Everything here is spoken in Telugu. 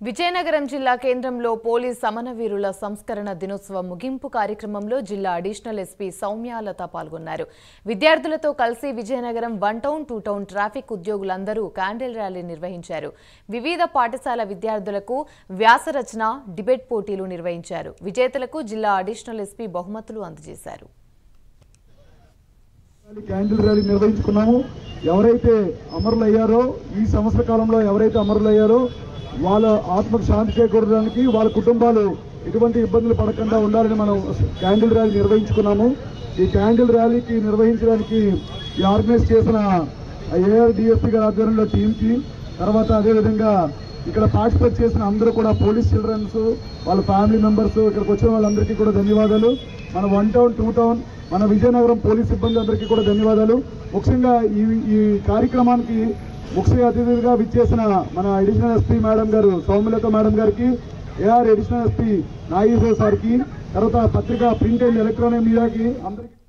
విజయనగరం జిల్లా కేంద్రంలో పోలీస్ సమరవీరుల సంస్కరణ దినోత్సవం ముగింపు కార్యక్రమంలో జిల్లా అడిషనల్ ఎస్పీ సౌమ్యాలత పాల్గొన్నారు విద్యార్థులతో కలిసి Vizianagaram one town two town traffic ఉద్యోగులందరూ క్యాండిల్ ర్యాలీ నిర్వహించారు వివిధ పాఠశాల విద్యార్థులకు వ్యాసరచన డిబేట్ పోటీలు నిర్వహించారు విజేతలకు జిల్లా అడిషనల్ ఎస్పీ బహుమతులు అందజేశారు క్యాండిల్ ర్యాలీ నిర్వహించుకున్నాము ఎవరైతే అమరులయ్యారో ఈ సంవత్సర కాలంలో ఎవరైతే అమరులయ్యారో వాళ్ళ ఆత్మకు శాంతి చేకూరడానికి వాళ్ళ కుటుంబాలు ఎటువంటి ఇబ్బందులు పడకుండా ఉండాలని మనం క్యాండిల్ ర్యాలీ నిర్వహించుకున్నాము ఈ క్యాండిల్ ర్యాలీకి నిర్వహించడానికి ఈ ఆర్గనైజ్ చేసిన ఏఆర్ డిఎస్పీ గారి ఆధ్వర్యంలో టీంకి తర్వాత అదేవిధంగా ఇక్కడ పార్టిసిపేట్ చేసిన అందరూ కూడా పోలీస్ చిల్డ్రన్స్ వాళ్ళ ఫ్యామిలీ మెంబర్స్ ఇక్కడికి వచ్చిన వాళ్ళందరికీ కూడా ధన్యవాదాలు మన వన్ టౌన్ టూ టౌన్ మన విజయనగరం పోలీస్ సిబ్బంది అందరికీ కూడా ధన్యవాదాలు ముఖ్యంగా ఈ ఈ కార్యక్రమానికి ముఖ్య అతిథిగా విచ్చేసిన మన additional SP madam garu Soumyalatha madam గారికి ఏఆర్ అడిషనల్ ఎస్పీ నాగేశ్వర సార్కి తర్వాత పత్రిక ప్రింట్ అండ్ ఎలక్ట్రానిక్ మీడియాకి అందరికీ